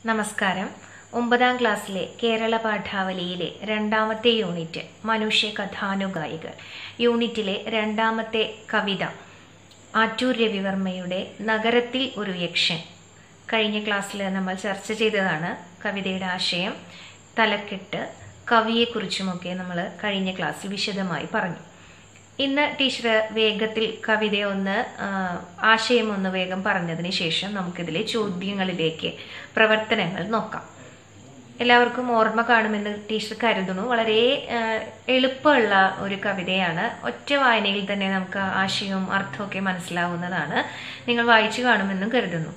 നമസ്കാരം ഒമ്പതാം ക്ലാസ്സിലെ കേരള പാഠാവലിയിലെ രണ്ടാമത്തെ യൂണിറ്റ് മനുഷ്യ കഥാനുഗായികൾ യൂണിറ്റിലെ രണ്ടാമത്തെ കവിത ആറ്റൂർ രവിവർമ്മയുടെ നഗരത്തിൽ ഒരു യക്ഷൻ കഴിഞ്ഞ ക്ലാസ്സിൽ നമ്മൾ ചർച്ച ചെയ്തതാണ് കവിതയുടെ ആശയം തലക്കെട്ട് കവിയെക്കുറിച്ചുമൊക്കെ നമ്മൾ കഴിഞ്ഞ ക്ലാസ്സിൽ വിശദമായി പറഞ്ഞു ഇന്ന് ടീച്ചർ വേഗത്തിൽ കവിത ഒന്ന് ആ, ആശയം ഒന്ന് വേഗം പറഞ്ഞതിന് ശേഷം നമുക്കിതിലെ ചോദ്യങ്ങളിലേക്ക് പ്രവർത്തനങ്ങൾ നോക്കാം എല്ലാവർക്കും ഓർമ്മ കാണുമെന്ന് ടീച്ചർ കരുതുന്നു വളരെ ആ, എളുപ്പമുള്ള ഒരു കവിതയാണ് ഒറ്റ വായനയിൽ തന്നെ നമുക്ക് ആശയവും അർത്ഥമൊക്കെ മനസ്സിലാവുന്നതാണ് നിങ്ങൾ വായിച്ചു കാണുമെന്നും കരുതുന്നു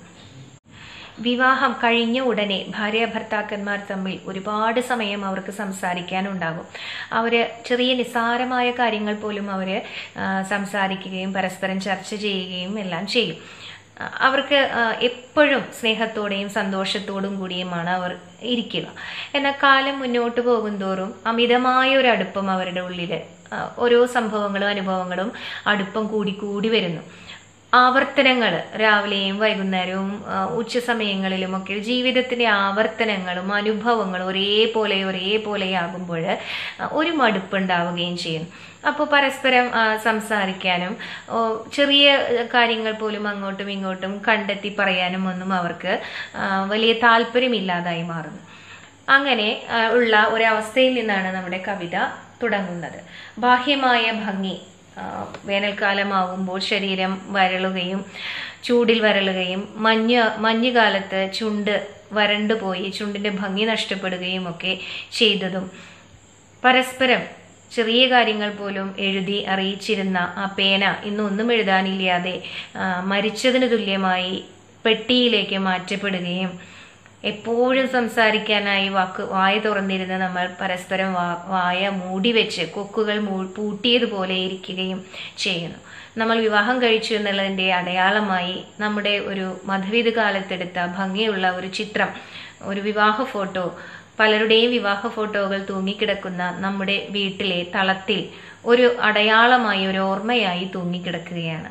വിവാഹം കഴിഞ്ഞ ഉടനെ ഭാര്യ ഭർത്താക്കന്മാർ തമ്മിൽ ഒരുപാട് സമയം അവർക്ക് സംസാരിക്കാനുണ്ടാകും അവർ ചെറിയ നിസ്സാരമായ കാര്യങ്ങൾ പോലും അവർ സംസാരിക്കുകയും പരസ്പരം ചർച്ച ചെയ്യുകയും എല്ലാം ചെയ്യും ആ, അവർക്ക് ആ, എപ്പോഴും സ്നേഹത്തോടെയും സന്തോഷത്തോടും കൂടിയുമാണ് അവർ ഇരിക്കുക എന്നാൽ കാലം മുന്നോട്ട് പോകുന്തോറും അമിതമായ ഒരു അടുപ്പം അവരുടെ ഉള്ളിൽ ആ, ഓരോ സംഭവങ്ങളും അനുഭവങ്ങളും അടുപ്പം കൂടി കൂടി വരുന്നു ആവർത്തനങ്ങൾ രാവിലെയും വൈകുന്നേരവും ആ, ഉച്ച സമയങ്ങളിലുമൊക്കെ ജീവിതത്തിൻ്റെ ആവർത്തനങ്ങളും അനുഭവങ്ങളും ഒരേപോലെ ഒരേപോലെയാകുമ്പോൾ ആ, ഒരു മടുപ്പുണ്ടാവുകയും ചെയ്യും അപ്പോൾ പരസ്പരം ആ, സംസാരിക്കാനും ഓ, ചെറിയ കാര്യങ്ങൾ പോലും അങ്ങോട്ടും ഇങ്ങോട്ടും കണ്ടെത്തി പറയാനും ഒന്നും അവർക്ക് ആ, വലിയ താല്പര്യമില്ലാതായി മാറുന്നു അങ്ങനെ ആ, ഉള്ള ഒരവസ്ഥയിൽ നിന്നാണ് നമ്മുടെ കവിത തുടങ്ങുന്നത് ബാഹ്യമായ ഭംഗി ആ, വേനൽക്കാലമാവുമ്പോൾ ശരീരം വരളുകയും ചൂടിൽ വരളുകയും മഞ്ഞ് മഞ്ഞുകാലത്ത് ചുണ്ട് വരണ്ടുപോയി ചുണ്ടിൻ്റെ ഭംഗി നഷ്ടപ്പെടുകയും ഒക്കെ ചെയ്തതും പരസ്പരം ചെറിയ കാര്യങ്ങൾ പോലും എഴുതി അറിയിച്ചിരുന്ന ആ പേന ഇന്നൊന്നും എഴുതാനില്ലാതെ ആ, മരിച്ചതിന് തുല്യമായി പെട്ടിയിലേക്ക് മാറ്റപ്പെടുകയും എപ്പോഴും സംസാരിക്കാനായി വാക്ക് വായ തുറന്നിരുന്ന് നമ്മൾ പരസ്പരം വാ വായ മൂടി വെച്ച് കൊക്കുകൾ മൂ പൂട്ടിയതുപോലെ ഇരിക്കുകയും ചെയ്യുന്നു നമ്മൾ വിവാഹം കഴിച്ചു എന്നുള്ളതിൻ്റെ അടയാളമായി നമ്മുടെ ഒരു മധുവിധ കാലത്തെടുത്ത ഭംഗിയുള്ള ഒരു ചിത്രം ഒരു വിവാഹ ഫോട്ടോ പലരുടെയും വിവാഹ ഫോട്ടോകൾ തൂങ്ങിക്കിടക്കുന്ന നമ്മുടെ വീട്ടിലെ തളത്തിൽ ഒരു അടയാളമായി ഒരു ഓർമ്മയായി തൂങ്ങിക്കിടക്കുകയാണ്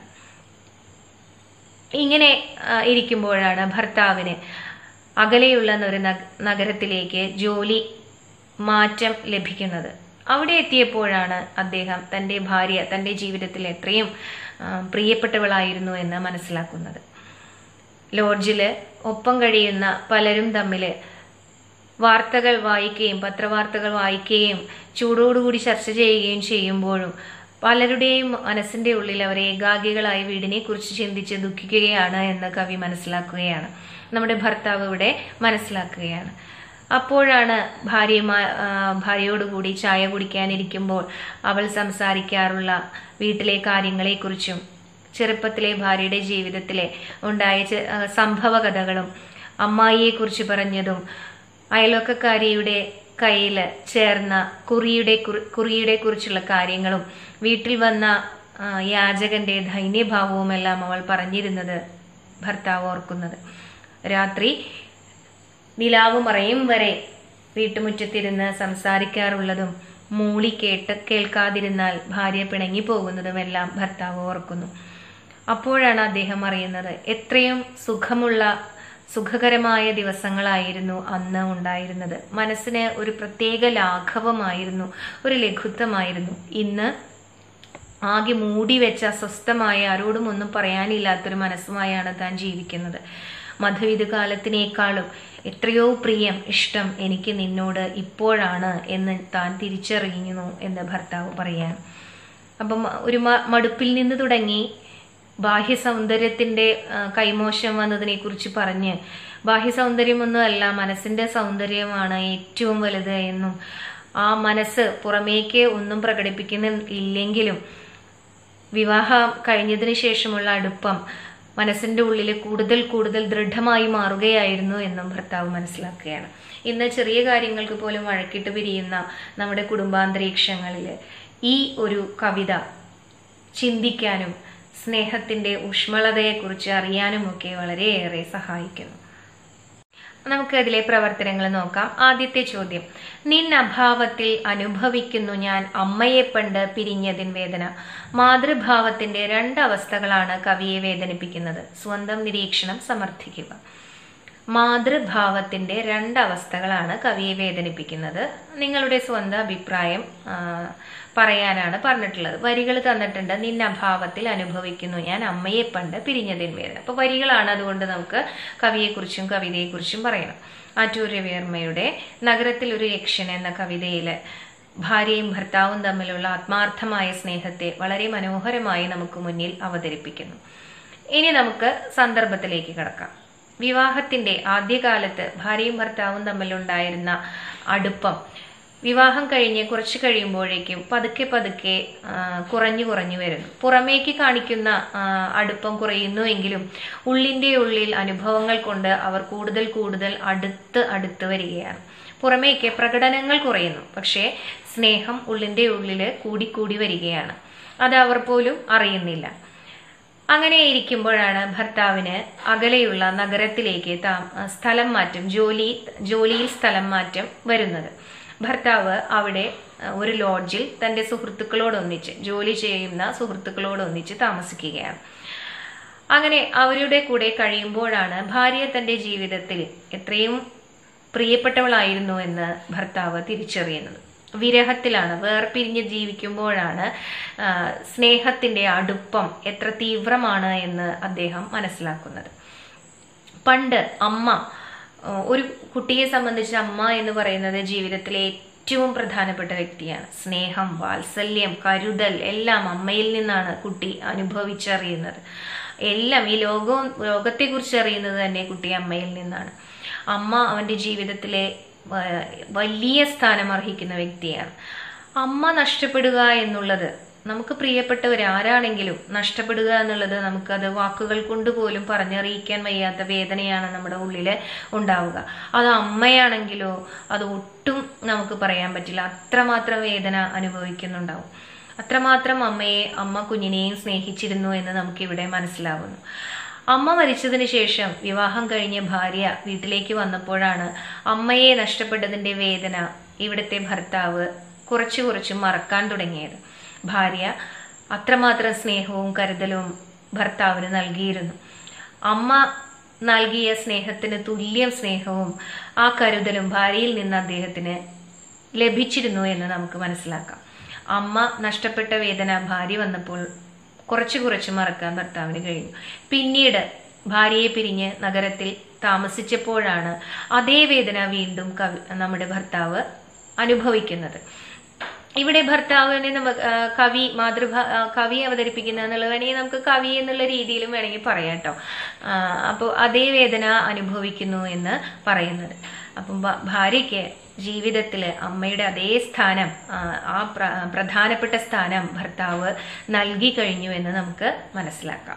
ഇങ്ങനെ ആ, ഇരിക്കുമ്പോഴാണ് ഭർത്താവിന് അകലെയുള്ള ഒരു നഗ- നഗരത്തിലേക്ക് ജോലി മാറ്റം ലഭിക്കുന്നത് അവിടെ എത്തിയപ്പോഴാണ് അദ്ദേഹം തൻ്റെ ഭാര്യ തൻ്റെ ജീവിതത്തിൽ എത്രയും ആ, പ്രിയപ്പെട്ടവളായിരുന്നു എന്ന് മനസ്സിലാക്കുന്നത് ലോഡ്ജിൽ ഒപ്പം കഴിയുന്ന പലരും തമ്മിൽ വാർത്തകൾ വായിക്കുകയും പത്രവാർത്തകൾ വായിക്കുകയും ചൂടോടുകൂടി ചർച്ച ചെയ്യുകയും ചെയ്യുമ്പോഴും പലരുടെയും മനസ്സിൻ്റെ ഉള്ളിൽ അവർ ഏകാഗികളായി വീടിനെ കുറിച്ച് ചിന്തിച്ച് ദുഃഖിക്കുകയാണ് എന്ന് കവി മനസ്സിലാക്കുകയാണ് നമ്മുടെ ഭർത്താവ് ഇവിടെ മനസ്സിലാക്കുകയാണ് അപ്പോഴാണ് ഭാര്യ ഭാര്യയോടുകൂടി ചായ കുടിക്കാനിരിക്കുമ്പോൾ അവൾ സംസാരിക്കാറുള്ള വീട്ടിലെ കാര്യങ്ങളെക്കുറിച്ചും ചെറുപ്പത്തിലെ ഭാര്യയുടെ ജീവിതത്തിലെ ഉണ്ടായ ചെ- ആ, സംഭവ കഥകളും അമ്മായിയെക്കുറിച്ച് പറഞ്ഞതും അയൽവക്കക്കാരിയുടെ കയ്യിൽ ചേർന്ന കുറിയുടെ കുറി- കുറിയുടെ കുറിച്ചുള്ള കാര്യങ്ങളും വീട്ടിൽ വന്ന ആ, യാചകന്റെ ധൈന്യഭാവവുമെല്ലാം അവൾ പറഞ്ഞിരുന്നത് ഭർത്താവ് ഓർക്കുന്നത് രാത്രി നിലാവ് മറയും വരെ വീട്ടുമുറ്റത്തിരുന്ന് സംസാരിക്കാറുള്ളതും മൂളി കേട്ട് കേൾക്കാതിരുന്നാൽ ഭാര്യ പിണങ്ങി പോകുന്നതുമെല്ലാം ഭർത്താവ് ഓർക്കുന്നു അപ്പോഴാണ് അദ്ദേഹം അറിയുന്നത് എത്രയും സുഖമുള്ള സുഖകരമായ ദിവസങ്ങളായിരുന്നു അന്ന് ഉണ്ടായിരുന്നത് മനസ്സിന് ഒരു പ്രത്യേക ലാഘവമായിരുന്നു ഒരു ലഘുത്വമായിരുന്നു ഇന്ന് ആകെ മൂടി വെച്ച അസ്വസ്ഥമായ ആരോടും ഒന്നും പറയാനില്ലാത്തൊരു മനസ്സുമായാണ് താൻ ജീവിക്കുന്നത് മധുവിധ കാലത്തിനേക്കാളും എത്രയോ പ്രിയം ഇഷ്ടം എനിക്ക് നിന്നോട് ഇപ്പോഴാണ് എന്ന് താൻ തിരിച്ചറിയുന്നു എന്ന് ഭർത്താവ് പറയാൻ അപ്പം ഒരു മ- മടുപ്പിൽ നിന്ന് തുടങ്ങി ബാഹ്യ സൗന്ദര്യത്തിൻ്റെ കൈമോശം വന്നതിനെ കുറിച്ച് പറഞ്ഞ് ബാഹ്യ സൗന്ദര്യമൊന്നുമല്ല മനസ്സിൻ്റെ സൗന്ദര്യമാണ് ഏറ്റവും വലുത് എന്നും ആ മനസ്സ് പുറമേക്ക് ഒന്നും പ്രകടിപ്പിക്കുന്ന ഇല്ലെങ്കിലും വിവാഹം കഴിഞ്ഞതിന് ശേഷമുള്ള അടുപ്പം മനസ്സിൻ്റെ ഉള്ളിൽ കൂടുതൽ കൂടുതൽ ദൃഢമായി മാറുകയായിരുന്നു എന്നും ഭർത്താവ് മനസ്സിലാക്കുകയാണ് ഇന്ന് ചെറിയ കാര്യങ്ങൾക്ക് പോലും വഴക്കിട്ട് പിരിയുന്ന നമ്മുടെ കുടുംബാന്തരീക്ഷങ്ങളിൽ ഈ ഒരു കവിത ചിന്തിക്കാനും സ്നേഹത്തിൻ്റെ ഊഷ്മളതയെക്കുറിച്ച് അറിയാനുമൊക്കെ വളരെയേറെ സഹായിക്കുന്നു നമുക്ക് അതിലെ പ്രവർത്തനങ്ങൾ നോക്കാം ആദ്യത്തെ ചോദ്യം നിൻ അഭാവത്തിൽ അനുഭവിക്കുന്നു ഞാൻ അമ്മയെ പണ്ട് പിരിഞ്ഞതിൻ വേദന മാതൃഭാവത്തിന്റെ രണ്ട് അവസ്ഥകളാണ് കവിയെ വേദനിപ്പിക്കുന്നത് സ്വന്തം നിരീക്ഷണം സമർത്ഥിക്കുക മാതൃഭാവത്തിന്റെ രണ്ടവസ്ഥകളാണ് കവിയെ വേദനിപ്പിക്കുന്നത് നിങ്ങളുടെ സ്വന്തം അഭിപ്രായം ആ, പറയാനാണ് പറഞ്ഞിട്ടുള്ളത് വരികൾ തന്നിട്ടുണ്ട് നിന്ന അഭാവത്തിൽ അനുഭവിക്കുന്നു ഞാൻ അമ്മയെ പണ്ട് പിരിഞ്ഞതിൻ വേദന അപ്പൊ വരികളാണ് അതുകൊണ്ട് നമുക്ക് കവിയെക്കുറിച്ചും കവിതയെക്കുറിച്ചും പറയണം ആറ്റൂർ രവിവർമ്മയുടെ നഗരത്തിൽ ഒരു യക്ഷൻ എന്ന കവിതയില് ഭാര്യയും ഭർത്താവും തമ്മിലുള്ള ആത്മാർത്ഥമായ സ്നേഹത്തെ വളരെ മനോഹരമായി നമുക്ക് മുന്നിൽ അവതരിപ്പിക്കുന്നു ഇനി നമുക്ക് സന്ദർഭത്തിലേക്ക് കടക്കാം വിവാഹത്തിന്റെ ആദ്യകാലത്ത് ഭാര്യയും ഭർത്താവും തമ്മിലുണ്ടായിരുന്ന അടുപ്പം വിവാഹം കഴിഞ്ഞ് കുറച്ച് കഴിയുമ്പോഴേക്കും പതുക്കെ പതുക്കെ ആ, കുറഞ്ഞു കുറഞ്ഞു വരുന്നു പുറമേക്ക് കാണിക്കുന്ന ആ, അടുപ്പം കുറയുന്നുവെങ്കിലും ഉള്ളിൻ്റെ ഉള്ളിൽ അനുഭവങ്ങൾ കൊണ്ട് അവർ കൂടുതൽ കൂടുതൽ അടുത്ത് അടുത്ത് വരികയാണ് പുറമേക്ക് പ്രകടനങ്ങൾ കുറയുന്നു പക്ഷേ സ്നേഹം ഉള്ളിൻ്റെ ഉള്ളിൽ കൂടിക്കൂടി വരികയാണ് അത് അവർ പോലും അറിയുന്നില്ല അങ്ങനെ ഇരിക്കുമ്പോഴാണ് ഭർത്താവിന് അകലെയുള്ള നഗരത്തിലേക്ക് താ സ്ഥലം മാറ്റം ജോലി ജോലിയിൽ സ്ഥലം മാറ്റം വരുന്നത് ഭർത്താവ് അവിടെ അഹ്, ഒരു ലോഡ്ജിൽ തൻ്റെ സുഹൃത്തുക്കളോടൊന്നിച്ച് ജോലി ചെയ്യുന്ന സുഹൃത്തുക്കളോടൊന്നിച്ച് താമസിക്കുകയാണ് അങ്ങനെ അവരുടെ കൂടെ കഴിയുമ്പോഴാണ് ഭാര്യ തൻ്റെ ജീവിതത്തിൽ എത്രയും പ്രിയപ്പെട്ടവളായിരുന്നു എന്ന് ഭർത്താവ് തിരിച്ചറിയുന്നത് വിരഹത്തിലാണ് വേർപിരിഞ്ഞ് ജീവിക്കുമ്പോഴാണ് ആ, സ്നേഹത്തിന്റെ അടുപ്പം എത്ര തീവ്രമാണ് എന്ന് അദ്ദേഹം മനസ്സിലാക്കുന്നത് പണ്ട് അമ്മ ആ, ഒരു കുട്ടിയെ സംബന്ധിച്ച് അമ്മ എന്ന് പറയുന്നത് ജീവിതത്തിലെ ഏറ്റവും പ്രധാനപ്പെട്ട വ്യക്തിയാണ് സ്നേഹം വാത്സല്യം കരുതൽ എല്ലാം അമ്മയിൽ നിന്നാണ് കുട്ടി അനുഭവിച്ചറിയുന്നത് എല്ലാം ഈ ലോകവും ലോകത്തെക്കുറിച്ച് അറിയുന്നത് തന്നെ കുട്ടി അമ്മയിൽ നിന്നാണ് അമ്മ അവൻ്റെ ജീവിതത്തിലെ ആ, വലിയ സ്ഥാനം അർഹിക്കുന്ന വ്യക്തിയാണ് അമ്മ നഷ്ടപ്പെടുക എന്നുള്ളത് നമുക്ക് പ്രിയപ്പെട്ടവർ ആരാണെങ്കിലും നഷ്ടപ്പെടുക എന്നുള്ളത് നമുക്കത് വാക്കുകൾ കൊണ്ട് പോലും പറഞ്ഞറിയിക്കാൻ വയ്യാത്ത വേദനയാണ് നമ്മുടെ ഉള്ളിൽ ഉണ്ടാവുക അത് അമ്മയാണെങ്കിലോ അത് ഒട്ടും നമുക്ക് പറയാൻ പറ്റില്ല അത്രമാത്രം വേദന അനുഭവിക്കുന്നുണ്ടാവും അത്രമാത്രം അമ്മയെ അമ്മ കുഞ്ഞിനെയും സ്നേഹിച്ചിരുന്നു എന്ന് നമുക്കിവിടെ മനസ്സിലാവുന്നു അമ്മ മരിച്ചതിന് ശേഷം വിവാഹം കഴിഞ്ഞ ഭാര്യ വീട്ടിലേക്ക് വന്നപ്പോഴാണ് അമ്മയെ നഷ്ടപ്പെട്ടതിൻ്റെ വേദന ഇവിടുത്തെ ഭർത്താവ് കുറച്ചു കുറച്ച് മറക്കാൻ തുടങ്ങിയത് ഭാര്യ അത്രമാത്രം സ്നേഹവും കരുതലും ഭർത്താവിന് നൽകിയിരുന്നു അമ്മ നൽകിയ സ്നേഹത്തിന് തുല്യം സ്നേഹവും ആ കരുതലും ഭാര്യയിൽ നിന്ന് അദ്ദേഹത്തിന് ലഭിച്ചിരുന്നു എന്ന് നമുക്ക് മനസ്സിലാക്കാം അമ്മ നഷ്ടപ്പെട്ട വേദന ഭാര്യ വന്നപ്പോൾ കുറച്ച് കുറച്ച് മറക്കാൻ ഭർത്താവിന് കഴിഞ്ഞു പിന്നീട് ഭാര്യയെ പിരിഞ്ഞ് നഗരത്തിൽ താമസിച്ചപ്പോഴാണ് അതേ വേദന വീണ്ടും കവി നമ്മുടെ ഭർത്താവ് അനുഭവിക്കുന്നത് ഇവിടെ ഭർത്താവിനെ നമുക്ക് ആ, കവി മാതൃഭാ ആ, കവി അവതരിപ്പിക്കുന്ന എന്നുള്ളത് വേണമെങ്കിൽ നമുക്ക് കവി എന്നുള്ള രീതിയിലും വേണമെങ്കിൽ പറയാം കേട്ടോ അപ്പോൾ അതേ വേദന അനുഭവിക്കുന്നു എന്ന് പറയുന്നത് അപ്പം ഭ- ഭാര്യയ്ക്ക് ജീവിതത്തിൽ അമ്മയുടെ അതേ സ്ഥാനം ആ, ആ പ്ര- പ്രധാനപ്പെട്ട സ്ഥാനം ഭർത്താവ് നൽകി കഴിഞ്ഞു എന്ന് നമുക്ക് മനസ്സിലാക്കാം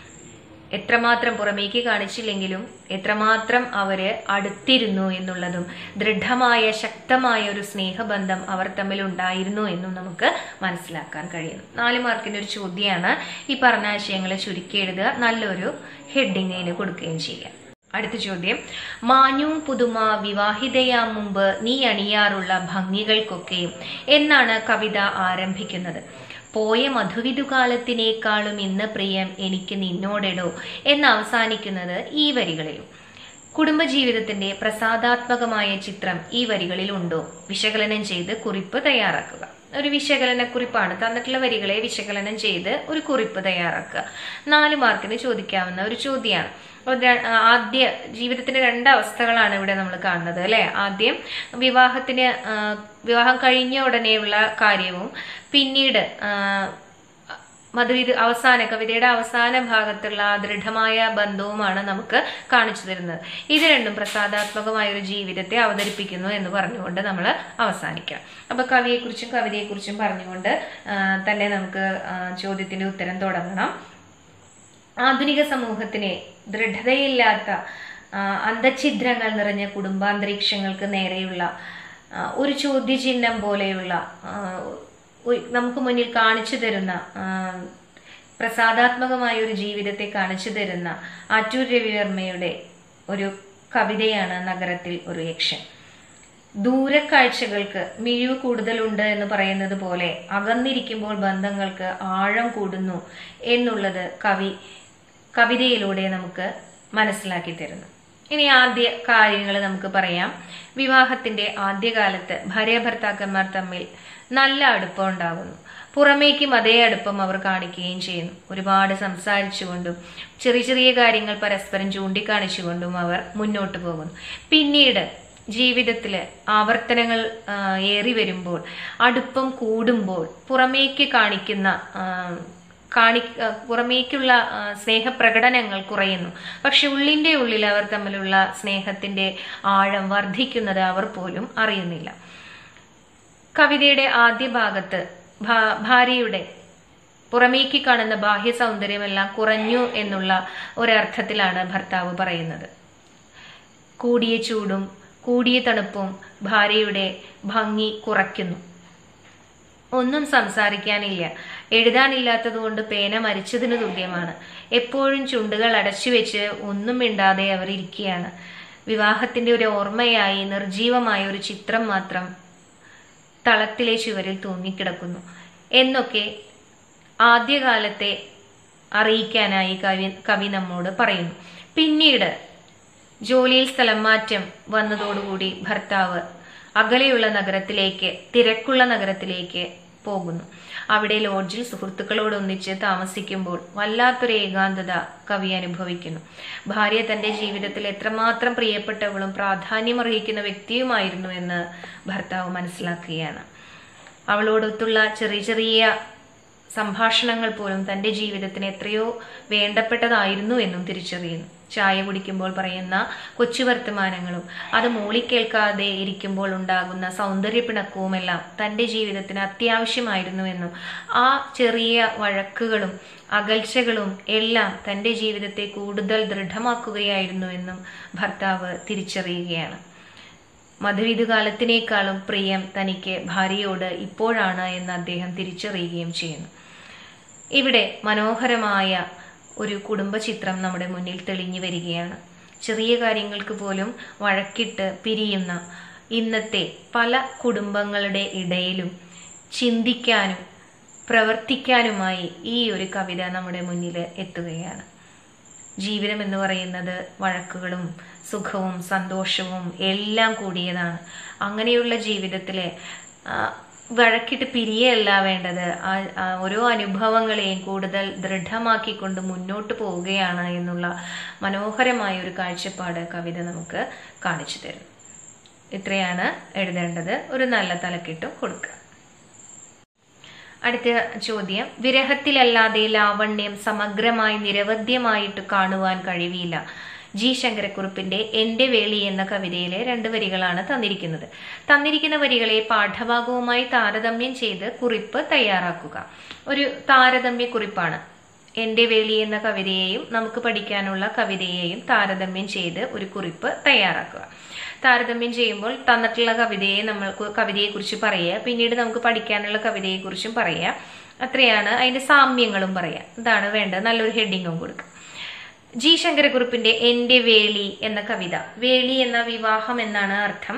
എത്രമാത്രം പുറമേക്ക് കാണിച്ചില്ലെങ്കിലും എത്രമാത്രം അവര് അടുത്തിരുന്നു എന്നുള്ളതും ദൃഢമായ ശക്തമായ ഒരു സ്നേഹബന്ധം അവർ തമ്മിൽ ഉണ്ടായിരുന്നു എന്നും നമുക്ക് മനസ്സിലാക്കാൻ കഴിയുന്നു നാല് മാർക്കിന്റെ ഒരു ചോദ്യമാണ് ഈ പറഞ്ഞ ആശയങ്ങളെ ചുരുക്കി എഴുതുക നല്ലൊരു ഹെഡിങ്ങിന് കൊടുക്കുകയും ചെയ്യുക അടുത്ത ചോദ്യം മാഞ്ഞു പുതുമ വിവാഹിതയാ മുമ്പ് നീ അണിയാറുള്ള ഭംഗികൾക്കൊക്കെയും എന്നാണ് കവിത ആരംഭിക്കുന്നത് പോയ മധുവിധുകാലത്തിനേക്കാളും ഇന്ന് പ്രിയം എനിക്ക് നിന്നോടെടോ എന്ന് അവസാനിക്കുന്നത് ഈ വരികളിലും കുടുംബജീവിതത്തിന്റെ പ്രസാദാത്മകമായ ചിത്രം ഈ വരികളിൽ ഉണ്ടോ വിശകലനം ചെയ്ത് കുറിപ്പ് തയ്യാറാക്കുക ഒരു വിശകലന കുറിപ്പാണ് തന്നിട്ടുള്ള വരികളെ വിശകലനം ചെയ്ത് ഒരു കുറിപ്പ് തയ്യാറാക്കുക നാല് മാർക്കിന് ചോദിക്കാവുന്ന ഒരു ചോദ്യമാണ് അപ്പോൾ ര- ആദ്യ ജീവിതത്തിന്റെ രണ്ട് അവസ്ഥകളാണ് ഇവിടെ നമ്മൾ കാണുന്നത് അല്ലെ ആദ്യം വിവാഹത്തിന് ആ, വിവാഹം കഴിഞ്ഞ ഉടനെയുള്ള കാര്യവും പിന്നീട് ആ, മധുവിധ അവസാന കവിതയുടെ അവസാന ഭാഗത്തുള്ള ആ ദൃഢമായ ബന്ധവുമാണ് നമുക്ക് കാണിച്ചു തരുന്നത് ഇത് രണ്ടും പ്രസാദാത്മകമായ ഒരു ജീവിതത്തെ അവതരിപ്പിക്കുന്നു എന്ന് പറഞ്ഞുകൊണ്ട് നമ്മൾ അവസാനിക്കാം അപ്പൊ കവിയെക്കുറിച്ചും കവിതയെക്കുറിച്ചും പറഞ്ഞുകൊണ്ട് ആ, തന്നെ നമുക്ക് ആ, ചോദ്യത്തിന്റെ ഉത്തരം തുടങ്ങണം ആധുനിക സമൂഹത്തിനെ ദൃഢതയില്ലാത്ത ആ, അന്തഛിദ്രങ്ങൾ നിറഞ്ഞ കുടുംബാന്തരീക്ഷങ്ങൾക്ക് നേരെയുള്ള ആ, ഒരു ചോദ്യചിഹ്നം പോലെയുള്ള ആ, ഒരു- നമുക്ക് മുന്നിൽ കാണിച്ചു തരുന്ന ആ, പ്രസാദാത്മകമായ ഒരു ജീവിതത്തെ കാണിച്ചു തരുന്ന ആറ്റൂർ രവിവർമ്മയുടെ ഒരു കവിതയാണ് നഗരത്തിൽ ഒരു യക്ഷൻ ദൂരക്കാഴ്ചകൾക്ക് മിഴിവ് കൂടുതലുണ്ട് എന്ന് പറയുന്നത് പോലെ അകന്നിരിക്കുമ്പോൾ ബന്ധങ്ങൾക്ക് ആഴം കൂടുന്നു എന്നുള്ളത് കവി കവിതയിലൂടെ നമുക്ക് മനസ്സിലാക്കി തരുന്നു ഇനി ആദ്യ കാര്യങ്ങൾ നമുക്ക് പറയാം വിവാഹത്തിന്റെ ആദ്യകാലത്ത് ഭാര്യ ഭർത്താക്കന്മാർ തമ്മിൽ നല്ല അടുപ്പം ഉണ്ടാകുന്നു പുറമേക്കും അതേ അടുപ്പം അവർ കാണിക്കുകയും ചെയ്യുന്നു ഒരുപാട് സംസാരിച്ചുകൊണ്ടും ചെറിയ ചെറിയ കാര്യങ്ങൾ പരസ്പരം ചൂണ്ടിക്കാണിച്ചുകൊണ്ടും അവർ മുന്നോട്ട് പോകുന്നു പിന്നീട് ജീവിതത്തിൽ ആവർത്തനങ്ങൾ ആ, ഏറി വരുമ്പോൾ അടുപ്പം കൂടുമ്പോൾ പുറമേക്ക് കാണിക്കുന്ന ആ, കാണി ആ, പുറമേക്കുള്ള ആ, സ്നേഹപ്രകടനങ്ങൾ കുറയുന്നു പക്ഷെ ഉള്ളിൻ്റെ ഉള്ളിൽ അവർ തമ്മിലുള്ള സ്നേഹത്തിന്റെ ആഴം വർദ്ധിക്കുന്നത് അവർ പോലും അറിയുന്നില്ല കവിതയുടെ ആദ്യ ഭാഗത്ത് ഭാ- ഭാര്യയുടെ പുറമേക്ക് കാണുന്ന ബാഹ്യ സൗന്ദര്യമെല്ലാം കുറഞ്ഞു എന്നുള്ള ഒരർത്ഥത്തിലാണ് ഭർത്താവ് പറയുന്നത് കൂടിയ ചൂടും കൂടിയ തണുപ്പും ഭാര്യയുടെ ഭംഗി കുറയ്ക്കുന്നു ഒന്നും സംസാരിക്കാനില്ല എഴുതാനില്ലാത്തതുകൊണ്ട് പേന മരിച്ചതിന് തുല്യമാണ് എപ്പോഴും ചുണ്ടുകൾ അടച്ചു വെച്ച് ഒന്നും മിണ്ടാതെ അവർ ഇരിക്കുകയാണ് വിവാഹത്തിന്റെ ഒരു ഓർമ്മയായി നിർജീവമായ ഒരു ചിത്രം മാത്രം തളത്തിലെ ചുവരിൽ തൂങ്ങിക്കിടക്കുന്നു എന്നൊക്കെ ആദ്യകാലത്തെ അറിയിക്കാനായി കവി കവി നമ്മോട് പറയുന്നു പിന്നീട് ജോലിയിൽ സ്ഥലം മാറ്റം വന്നതോടുകൂടി ഭർത്താവ് അകലെയുള്ള നഗരത്തിലേക്ക് തിരക്കുള്ള നഗരത്തിലേക്ക് പോകുന്നു അവിടെ ലോഡ്ജിൽ സുഹൃത്തുക്കളോടൊന്നിച്ച് താമസിക്കുമ്പോൾ വല്ലാത്തൊരു ഏകാന്തത കവി അനുഭവിക്കുന്നു ഭാര്യ തന്റെ ജീവിതത്തിൽ എത്രമാത്രം പ്രിയപ്പെട്ടവളും പ്രാധാന്യമർഹിക്കുന്ന വ്യക്തിയുമായിരുന്നു എന്ന് ഭർത്താവ് മനസ്സിലാക്കുകയാണ് അവളോടൊത്തുള്ള ചെറിയ ചെറിയ സംഭാഷണങ്ങൾ പോലും തന്റെ ജീവിതത്തിന് എത്രയോ വേണ്ടപ്പെട്ടതായിരുന്നു എന്നും തിരിച്ചറിയുന്നു ചായ കുടിക്കുമ്പോൾ പറയുന്ന കൊച്ചു വർത്തമാനങ്ങളും അത് മൂളിക്കേൾക്കാതെ ഇരിക്കുമ്പോൾ ഉണ്ടാകുന്ന സൗന്ദര്യപ്പിണക്കവുമെല്ലാം തന്റെ ജീവിതത്തിന് അത്യാവശ്യമായിരുന്നുവെന്നും ആ ചെറിയ വഴക്കുകളും അകൽച്ചകളും എല്ലാം തന്റെ ജീവിതത്തെ കൂടുതൽ ദൃഢമാക്കുകയായിരുന്നുവെന്നും ഭർത്താവ് തിരിച്ചറിയുകയാണ് മധുവിധുകാലത്തിനേക്കാളും പ്രിയം തനിക്ക് ഭാര്യയോട് ഇപ്പോഴാണ് എന്ന് അദ്ദേഹം തിരിച്ചറിയുകയും ചെയ്യുന്നു ഇവിടെ മനോഹരമായ ഒരു കുടുംബ ചിത്രം നമ്മുടെ മുന്നിൽ തെളിഞ്ഞു വരികയാണ് ചെറിയ കാര്യങ്ങൾക്ക് പോലും വഴക്കിട്ട് പിരിയുന്ന ഇന്നത്തെ പല കുടുംബങ്ങളുടെ ഇടയിലും ചിന്തിക്കാനും പ്രവർത്തിക്കാനുമായി ഈ ഒരു കവിത നമ്മുടെ മുന്നിൽ എത്തുകയാണ് ജീവിതം എന്ന് പറയുന്നത് വഴക്കുകളും സുഖവും സന്തോഷവും എല്ലാം കൂടിയതാണ് അങ്ങനെയുള്ള ജീവിതത്തിലെ ആ, വഴക്കിട്ട് പിരിയല്ല വേണ്ടത് ആ- ആ ഓരോ അനുഭവങ്ങളെയും കൂടുതൽ ദൃഢമാക്കിക്കൊണ്ട് മുന്നോട്ട് പോവുകയാണ് എന്നുള്ള മനോഹരമായ ഒരു കാഴ്ചപ്പാട് കവിത നമുക്ക് കാണിച്ചു തരുന്നു ഇത്രയാണ് എഴുതേണ്ടത് ഒരു നല്ല തലക്കെട്ടും കൊടുക്കുക അടുത്ത ചോദ്യം വിരഹത്തിലല്ലാതെ ലാവണ്യം സമഗ്രമായി നിരവധ്യമായിട്ട് കാണുവാൻ കഴിവില്ല ജി ശങ്കരക്കുറുപ്പിന്റെ എന്റെ വേളി എന്ന കവിതയിലെ രണ്ട് വരികളാണ് തന്നിരിക്കുന്നത് തന്നിരിക്കുന്ന വരികളെ പാഠഭാഗവുമായി താരതമ്യം ചെയ്ത് കുറിപ്പ് തയ്യാറാക്കുക ഒരു താരതമ്യ കുറിപ്പാണ് എന്റെ വേളി എന്ന കവിതയെയും നമുക്ക് പഠിക്കാനുള്ള കവിതയെയും താരതമ്യം ചെയ്ത് ഒരു കുറിപ്പ് തയ്യാറാക്കുക താരതമ്യം ചെയ്യുമ്പോൾ തന്നിട്ടുള്ള കവിതയെ നമ്മൾക്ക് കവിതയെക്കുറിച്ച് പറയുക പിന്നീട് നമുക്ക് പഠിക്കാനുള്ള കവിതയെക്കുറിച്ചും പറയുക അത്രയാണ് അതിന്റെ സാമ്യങ്ങളും പറയാം ഇതാണ് വേണ്ടത് നല്ലൊരു ഹെഡിങ്ങും കൊടുക്കുക ജി ശങ്കരക്കുറുപ്പിന്റെ എന്റെ വേളി എന്ന കവിത വേളി എന്ന വിവാഹം എന്നാണ് അർത്ഥം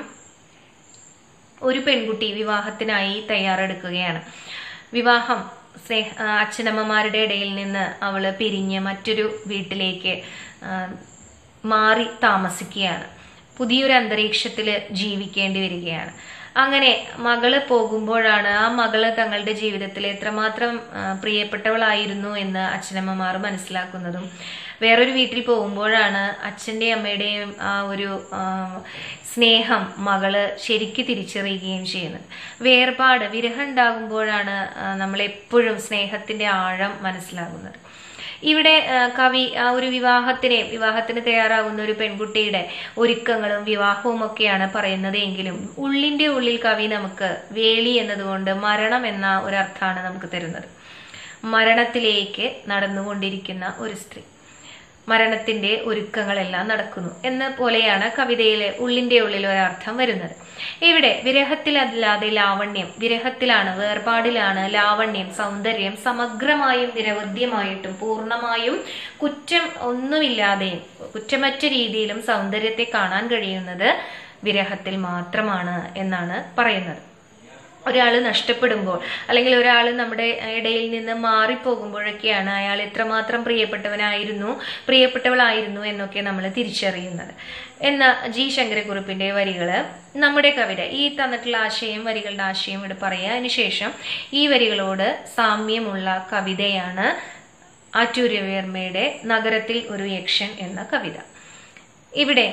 ഒരു പെൺകുട്ടി വിവാഹത്തിനായി തയ്യാറെടുക്കുകയാണ് വിവാഹം സ്നേഹ ആ, അച്ഛനമ്മമാരുടെ ഇടയിൽ നിന്ന് അവള് പിരിഞ്ഞ് മറ്റൊരു വീട്ടിലേക്ക് ആ, മാറി താമസിക്കുകയാണ് പുതിയൊരു അന്തരീക്ഷത്തിൽ ജീവിക്കേണ്ടി വരികയാണ് അങ്ങനെ മകള് പോകുമ്പോഴാണ് ആ മകള് തങ്ങളുടെ ജീവിതത്തിൽ എത്രമാത്രം ആ, പ്രിയപ്പെട്ടവളായിരുന്നു എന്ന് അച്ഛനമ്മമാർ മനസ്സിലാക്കുന്നതും വേറൊരു വീട്ടിൽ പോകുമ്പോഴാണ് അച്ഛൻ്റെയും അമ്മയുടെയും ആ ഒരു ആ, സ്നേഹം മകള് ശരിക്ക് തിരിച്ചറിയുകയും ചെയ്യുന്നത് വേർപാട് വിരഹം ഉണ്ടാകുമ്പോഴാണ് ആ, നമ്മളെപ്പോഴും സ്നേഹത്തിന്റെ ആഴം മനസ്സിലാകുന്നത് ഇവിടെ ആ, കവി ആ ഒരു വിവാഹത്തിനെ വിവാഹത്തിന് തയ്യാറാകുന്ന ഒരു പെൺകുട്ടിയുടെ ഒരുക്കങ്ങളും വിവാഹവും ഒക്കെയാണ് പറയുന്നത് എങ്കിലും ഉള്ളിന്റെ ഉള്ളിൽ കവി നമുക്ക് വേളി എന്നതുകൊണ്ട് മരണം എന്ന ഒരർത്ഥാണ് നമുക്ക് തരുന്നത് മരണത്തിലേക്ക് നടന്നുകൊണ്ടിരിക്കുന്ന ഒരു സ്ത്രീ മരണത്തിന്റെ ഒരുക്കങ്ങളെല്ലാം നടക്കുന്നു എന്ന പോലെയാണ് കവിതയിലെ ഉള്ളിന്റെ ഉള്ളിൽ ഒരർത്ഥം വരുന്നത് ഇവിടെ വിരഹത്തിലല്ലാതെ ലാവണ്യം വിരഹത്തിലാണ് വേർപാടിലാണ് ലാവണ്യം സൗന്ദര്യം സമഗ്രമായും നിരവധ്യമായിട്ടും പൂർണ്ണമായും കുറ്റം ഒന്നുമില്ലാതെയും കുറ്റമറ്റ രീതിയിലും സൗന്ദര്യത്തെ കാണാൻ കഴിയുന്നത് വിരഹത്തിൽ മാത്രമാണ് എന്നാണ് പറയുന്നത് ഒരാൾ നഷ്ടപ്പെടുമ്പോൾ അല്ലെങ്കിൽ ഒരാൾ നമ്മുടെ ഇടയിൽ നിന്ന് മാറിപ്പോകുമ്പോഴൊക്കെയാണ് അയാൾ എത്രമാത്രം പ്രിയപ്പെട്ടവനായിരുന്നു പ്രിയപ്പെട്ടവളായിരുന്നു എന്നൊക്കെ നമ്മൾ തിരിച്ചറിയുന്നത് എന്ന ജി ശങ്കരക്കുറുപ്പിന്റെ വരികൾ നമ്മുടെ കവിത ഈ തന്നിട്ടുള്ള ആശയം വരികളുടെ ആശയം ഇവിടെ പറയാം അതിനുശേഷം ഈ വരികളോട് സാമ്യമുള്ള കവിതയാണ് ആറ്റൂര്യവർമ്മയുടെ നഗരത്തിൽ ഒരു യക്ഷൻ എന്ന കവിത ഇവിടെ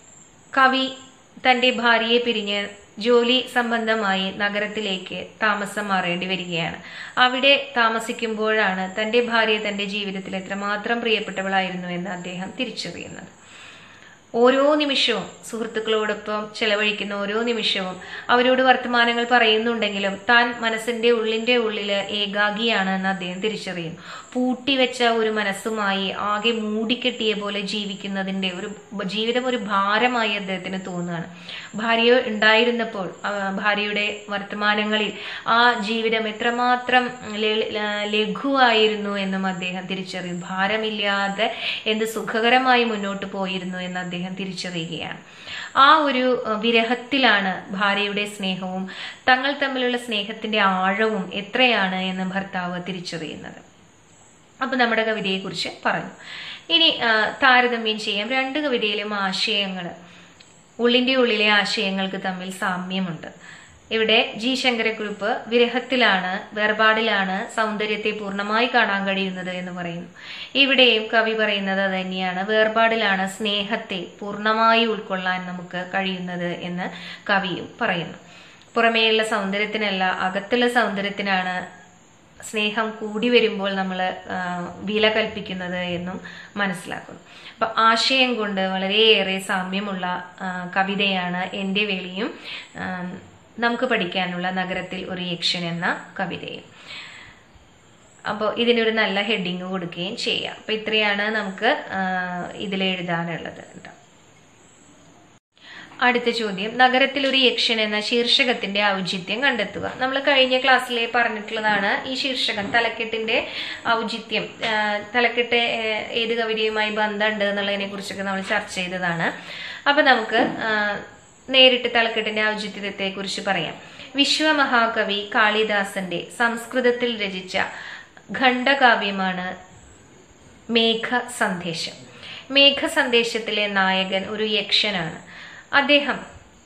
കവി തൻ്റെ ഭാര്യയെ പിരിഞ്ഞ് ജോലി സംബന്ധമായി നഗരത്തിലേക്ക് താമസം മാറേണ്ടി വരികയാണ് അവിടെ താമസിക്കുമ്പോഴാണ് തൻ്റെ ഭാര്യ തൻ്റെ ജീവിതത്തിൽ എത്രമാത്രം പ്രിയപ്പെട്ടവളായിരുന്നു എന്ന് അദ്ദേഹം തിരിച്ചറിയുന്നത് ഓരോ നിമിഷവും സുഹൃത്തുക്കളോടൊപ്പം ചെലവഴിക്കുന്ന ഓരോ നിമിഷവും അവരോട് വർത്തമാനങ്ങൾ പറയുന്നുണ്ടെങ്കിലും താൻ മനസ്സിന്റെ ഉള്ളിന്റെ ഉള്ളില് ഏകാഗിയാണ് എന്ന് അദ്ദേഹം തിരിച്ചറിയുന്നു പൂട്ടിവെച്ച ഒരു മനസ്സുമായി ആകെ മൂടിക്കെട്ടിയ പോലെ ജീവിക്കുന്നതിന്റെ ഒരു ജീവിതം ഒരു ഭാരമായി അദ്ദേഹത്തിന് തോന്നുകയാണ് ഭാര്യ ഉണ്ടായിരുന്നപ്പോൾ ആ, ഭാര്യയുടെ വർത്തമാനങ്ങളിൽ ആ ജീവിതം എത്രമാത്രം ല- ല- ലഘുവായിരുന്നു എന്നും അദ്ദേഹം തിരിച്ചറിയും ഭാരമില്ലാതെ എന്ത് സുഖകരമായി മുന്നോട്ട് പോയിരുന്നു എന്ന് അദ്ദേഹം തിരിച്ചറിയുകയാണ് ആ ഒരു അഹ്, വിരഹത്തിലാണ് ഭാര്യയുടെ സ്നേഹവും തങ്ങൾ തമ്മിലുള്ള സ്നേഹത്തിന്റെ ആഴവും എത്രയാണ് എന്ന് ഭർത്താവ് തിരിച്ചറിയുന്നത് അപ്പൊ നമ്മുടെ കവിതയെക്കുറിച്ച് പറഞ്ഞു ഇനി ആ, താരതമ്യം ചെയ്യാം രണ്ട് കവിതയിലും ആശയങ്ങൾ ഉള്ളിന്റെ ഉള്ളിലെ ആശയങ്ങൾക്ക് തമ്മിൽ സാമ്യമുണ്ട് ഇവിടെ ജി ശങ്കരക്കുറുപ്പ് വിരഹത്തിലാണ് വേർപാടിലാണ് സൗന്ദര്യത്തെ പൂർണ്ണമായി കാണാൻ കഴിയുന്നത് എന്ന് പറയുന്നു ഇവിടെയും കവി പറയുന്നത് അത് തന്നെയാണ് വേർപാടിലാണ് സ്നേഹത്തെ പൂർണ്ണമായി ഉൾക്കൊള്ളാൻ നമുക്ക് കഴിയുന്നത് എന്ന് കവിയും പറയുന്നു പുറമേയുള്ള സൗന്ദര്യത്തിനല്ല അകത്തുള്ള സൗന്ദര്യത്തിനാണ് സ്നേഹം കൂടി വരുമ്പോൾ നമ്മൾ വില കൽപ്പിക്കുന്നത് എന്നും മനസ്സിലാക്കുന്നു അപ്പൊ ആശയം കൊണ്ട് വളരെയേറെ സാമ്യമുള്ള ആ, കവിതയാണ് എൻ്റെ വേളിയും ആ, നമുക്ക് പഠിക്കാനുള്ള നഗരത്തിൽ ഒരു യക്ഷൻ എന്ന കവിതയും അപ്പോൾ ഇതിനൊരു നല്ല ഹെഡിങ് കൊടുക്കുകയും ചെയ്യാം അപ്പോൾ ഇത്രയാണ് നമുക്ക് ഇതിൽ എഴുതാനുള്ളത് കേട്ടോ അടുത്ത ചോദ്യം നഗരത്തിൽ ഒരു യക്ഷൻ എന്ന ശീർഷകത്തിന്റെ ഔചിത്യം കണ്ടെത്തുക നമ്മൾ കഴിഞ്ഞ ക്ലാസ്സിലെ പറഞ്ഞിട്ടുള്ളതാണ് ഈ ശീർഷകം തലക്കെട്ടിന്റെ ഔചിത്യം ആ, തലക്കെട്ട് ഏ, ഏത് കവിതയുമായി ബന്ധമുണ്ട് എന്നുള്ളതിനെ കുറിച്ചൊക്കെ നമ്മൾ ചർച്ച ചെയ്തതാണ് അപ്പൊ നമുക്ക് ആ, നേരിട്ട് തലക്കെട്ടിന്റെ ഔചിത്യത്തെ കുറിച്ച് പറയാം വിശ്വമഹാകവി കാളിദാസന്റെ സംസ്കൃതത്തിൽ രചിച്ച ഖണ്ഡകാവ്യമാണ് മേഘ സന്ദേശം മേഘ സന്ദേശത്തിലെ നായകൻ ഒരു യക്ഷനാണ് അദ്ദേഹം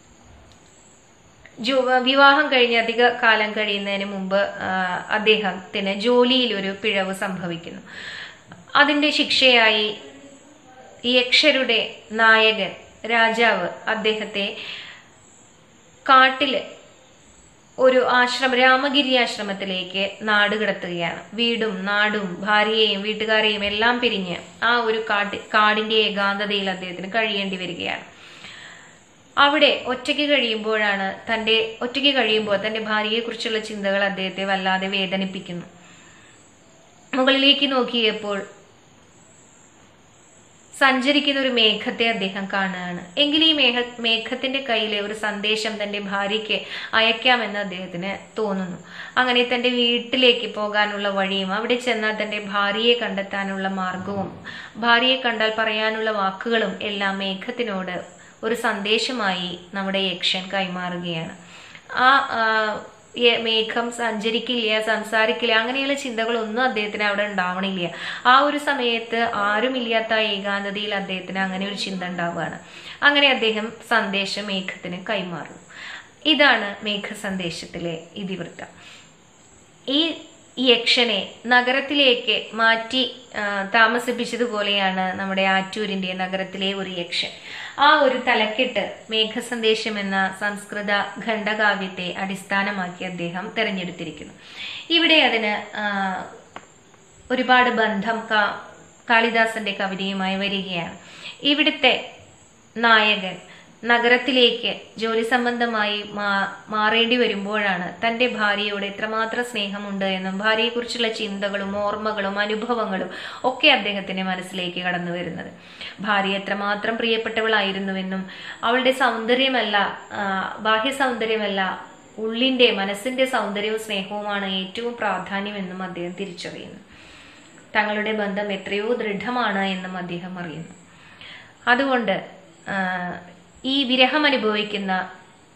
ജോ വിവാഹം കഴിഞ്ഞ് അധിക കാലം കഴിയുന്നതിന് മുമ്പ് ആ, അദ്ദേഹത്തിന് ജോലിയിൽ ഒരു പിഴവ് സംഭവിക്കുന്നു അതിന്റെ ശിക്ഷയായി യക്ഷരുടെ നായകൻ രാജാവ് അദ്ദേഹത്തെ കാട്ടില് ഒരു ആശ്രമ രാമഗിരി ആശ്രമത്തിലേക്ക് നാട് കടത്തുകയാണ് വീടും നാടും ഭാര്യയെയും വീട്ടുകാരെയും എല്ലാം പിരിഞ്ഞ് ആ ഒരു കാട്ടി കാടിന്റെ ഏകാന്തതയിൽ അദ്ദേഹത്തിന് കഴിയേണ്ടി വരികയാണ് അവിടെ ഒറ്റയ്ക്ക് കഴിയുമ്പോഴാണ് തൻ്റെ ഒറ്റയ്ക്ക് കഴിയുമ്പോൾ തൻ്റെ ഭാര്യയെക്കുറിച്ചുള്ള ചിന്തകൾ അദ്ദേഹത്തെ വല്ലാതെ വേദനിപ്പിക്കുന്നു മുകളിലേക്ക് നോക്കിയപ്പോൾ സഞ്ചരിക്കുന്ന ഒരു മേഘത്തെ അദ്ദേഹം കാണുകയാണ് എങ്കിൽ ഈ മേഘ മേഘത്തിന്റെ കയ്യിലെ ഒരു സന്ദേശം തന്റെ ഭാര്യയ്ക്ക് അയക്കാമെന്ന് അദ്ദേഹത്തിന് തോന്നുന്നു അങ്ങനെ തന്റെ വീട്ടിലേക്ക് പോകാനുള്ള വഴിയും അവിടെ ചെന്നാൽ തന്റെ ഭാര്യയെ കണ്ടെത്താനുള്ള മാർഗവും ഭാര്യയെ കണ്ടാൽ പറയാനുള്ള വാക്കുകളും എല്ലാം മേഘത്തിനോട് ഒരു സന്ദേശമായി നമ്മുടെ യക്ഷൻ കൈമാറുകയാണ് ആ ആ, യ- മേഘം സഞ്ചരിക്കില്ല സംസാരിക്കില്ല അങ്ങനെയുള്ള ചിന്തകളൊന്നും അദ്ദേഹത്തിന് അവിടെ ഉണ്ടാവണില്ല ആ ഒരു സമയത്ത് ആരുമില്ലാത്ത ആ ഏകാന്തതയിൽ അദ്ദേഹത്തിന് അങ്ങനെ ഒരു ചിന്ത ഉണ്ടാവുകയാണ് അങ്ങനെ അദ്ദേഹം സന്ദേശം മേഘത്തിന് കൈമാറുന്നു ഇതാണ് മേഘ സന്ദേശത്തിലെ ഇതിവൃത്തം ഈ യക്ഷനെ നഗരത്തിലേക്ക് മാറ്റി ആ, താമസിപ്പിച്ചതുപോലെയാണ് നമ്മുടെ ആറ്റൂരിന്റെ നഗരത്തിലെ ഒരു യക്ഷൻ ആ ഒരു തലക്കെട്ട് മേഘസന്ദേശം എന്ന സംസ്കൃത ഖണ്ഡകാവ്യത്തെ അടിസ്ഥാനമാക്കി അദ്ദേഹം തിരഞ്ഞെടുത്തിരിക്കുന്നു ഇവിടെ അതിന് ആ, ഒരുപാട് ബന്ധം കാ- കാളിദാസന്റെ കവിതയുമായി വരികയാണ് ഇവിടുത്തെ നായകൻ നഗരത്തിലേക്ക് ജോലി സംബന്ധമായി മാ- മാറേണ്ടി വരുമ്പോഴാണ് തന്റെ ഭാര്യയോട് എത്രമാത്രം സ്നേഹമുണ്ട് എന്നും ഭാര്യയെക്കുറിച്ചുള്ള ചിന്തകളും ഓർമ്മകളും അനുഭവങ്ങളും ഒക്കെ അദ്ദേഹത്തിന്റെ മനസ്സിലേക്ക് കടന്നു വരുന്നത് ഭാര്യ എത്രമാത്രം പ്രിയപ്പെട്ടവളായിരുന്നുവെന്നും അവളുടെ സൗന്ദര്യമല്ല ആ, ബാഹ്യ സൗന്ദര്യമല്ല ഉള്ളിന്റെ മനസ്സിന്റെ സൗന്ദര്യവും സ്നേഹവുമാണ് ഏറ്റവും പ്രാധാന്യമെന്നും അദ്ദേഹം തിരിച്ചറിയുന്നു തങ്ങളുടെ ബന്ധം എത്രയോ ദൃഢമാണ് എന്നും അദ്ദേഹം അറിയുന്നു അതുകൊണ്ട് ആ, ഈ വിരഹം അനുഭവിക്കുന്ന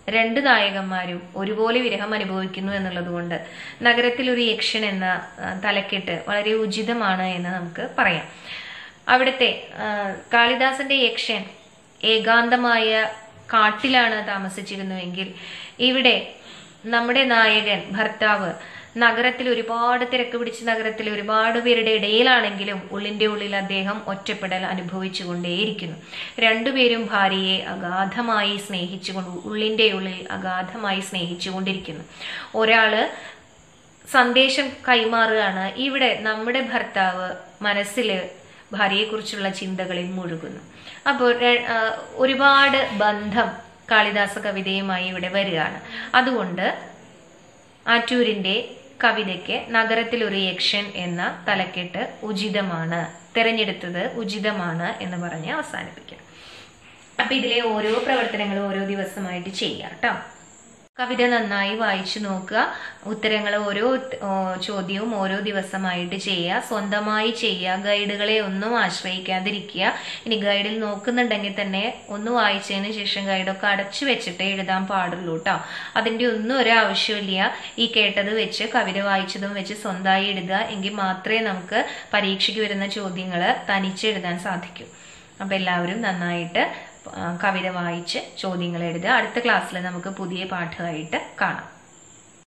രണ്ട് നായകന്മാരും ഒരുപോലെ വിരഹം അനുഭവിക്കുന്നു എന്നുള്ളത് കൊണ്ട് നഗരത്തിൽ ഒരു യക്ഷൻ എന്ന ആ, തലക്കെട്ട് വളരെ ഉചിതമാണ് എന്ന് നമുക്ക് പറയാം അവിടുത്തെ ആ, കാളിദാസന്റെ യക്ഷൻ ഏകാന്തമായ കാട്ടിലാണ് താമസിച്ചിരുന്നുവെങ്കിൽ ഇവിടെ നമ്മുടെ നായകൻ ഭർത്താവ് നഗരത്തിൽ ഒരുപാട് തിരക്ക് പിടിച്ച നഗരത്തിൽ ഒരുപാട് പേരുടെ ഇടയിലാണെങ്കിലും ഉള്ളിന്റെ ഉള്ളിൽ അദ്ദേഹം ഒറ്റപ്പെടൽ അനുഭവിച്ചുകൊണ്ടേയിരിക്കുന്നു രണ്ടുപേരും ഭാര്യയെ അഗാധമായി സ്നേഹിച്ചുകൊണ്ട് ഉള്ളിന്റെ ഉള്ളിൽ അഗാധമായി സ്നേഹിച്ചുകൊണ്ടിരിക്കുന്നു ഒരാള് സന്ദേശം കൈമാറുകയാണ് ഇവിടെ നമ്മുടെ ഭർത്താവ് മനസ്സിൽ ഭാര്യയെക്കുറിച്ചുള്ള ചിന്തകളിൽ മുഴുകുന്നു അപ്പോൾ ര- ആ, ഒരുപാട് ബന്ധം കാളിദാസ കവിതയുമായി ഇവിടെ വരികയാണ് അതുകൊണ്ട് ആറ്റൂരിന്റെ കവിതയ്ക്ക് നഗരത്തിൽ ഒരു യക്ഷൻ എന്ന തലക്കെട്ട് ഉചിതമാണ് തിരഞ്ഞെടുത്തത് ഉചിതമാണ് എന്ന് പറഞ്ഞ് അവസാനിപ്പിക്കാം അപ്പൊ ഇതിലെ ഓരോ പ്രവർത്തനങ്ങളും ഓരോ ദിവസമായിട്ട് ചെയ്യാം കേട്ടോ കവിത നന്നായി വായിച്ചു നോക്കുക ഉത്തരങ്ങൾ ഓരോ ഓ, ചോദ്യവും ഓരോ ദിവസമായിട്ട് ചെയ്യുക സ്വന്തമായി ചെയ്യുക ഗൈഡുകളെ ഒന്നും ആശ്രയിക്കാതിരിക്കുക ഇനി ഗൈഡിൽ നോക്കുന്നുണ്ടെങ്കിൽ തന്നെ ഒന്ന് വായിച്ചതിന് ശേഷം ഗൈഡൊക്കെ അടച്ചു വെച്ചിട്ടേ എഴുതാൻ പാടുള്ളൂ കേട്ടോ അതിൻ്റെ ഒന്നും ഒരു ആവശ്യമില്ല ഈ കേട്ടത് വെച്ച് കവിത വായിച്ചതും വെച്ച് സ്വന്തമായി എഴുതുക എങ്കിൽ മാത്രമേ നമുക്ക് പരീക്ഷയ്ക്ക് വരുന്ന ചോദ്യങ്ങൾ തനിച്ച് എഴുതാൻ സാധിക്കൂ അപ്പം എല്ലാവരും നന്നായിട്ട് ആ, കവിത വായിച്ച് ചോദ്യങ്ങൾ എഴുതുക അടുത്ത ക്ലാസ്സിൽ നമുക്ക് പുതിയ പാഠമായിട്ട് കാണാം